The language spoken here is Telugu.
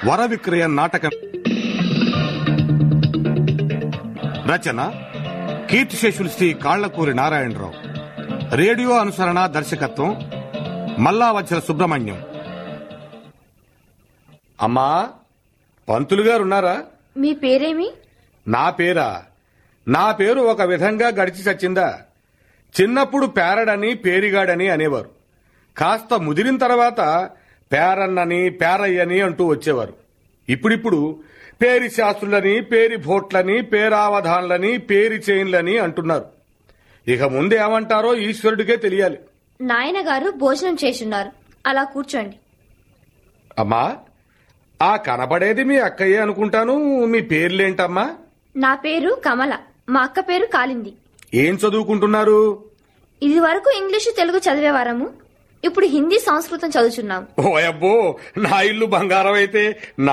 వర విక్రయ నాటక రచన కీర్తిశేషులు శ్రీ కాళ్లకూరి నారాయణరావు రేడియో అనుసరణ దర్శకత్వం మల్లావచ్చల సుబ్రహ్మణ్యం అమ్మా పంతులు గారు ఉన్నారా మీ పేరేమి నా పేరా నా పేరు ఒక విధంగా గడిచి చచ్చిందా చిన్నప్పుడు పేరడని పేరిగాడని అనేవారు కాస్త ముదిరిన తర్వాత పేరన్నని పేరయ్యని అంటూ వచ్చేవారు ఇప్పుడిప్పుడు పేరి శాస్త్రులని పేరి భోట్లని పేరావధాన్లని పేరి చైన్లని అంటున్నారు ఇక ముందు ఏమంటారో ఈశ్వరుడికే తెలియాలి నాయన గారు భోజనం చేసున్నారు అలా కూర్చోండి అమ్మా ఆ కనబడేది మీ అక్కయ్య అనుకుంటాను మీ పేర్లేంటమ్మా నా పేరు కమల మా అక్క పేరు కాలింది ఏం చదువుకుంటున్నారు ఇది వరకు ఇంగ్లీషు తెలుగు చదివేవారము ఇప్పుడు హిందీ సంస్కృతం చదువుచున్నాం ఓ అబ్బో నా ఇల్లు బంగారం అయితే నా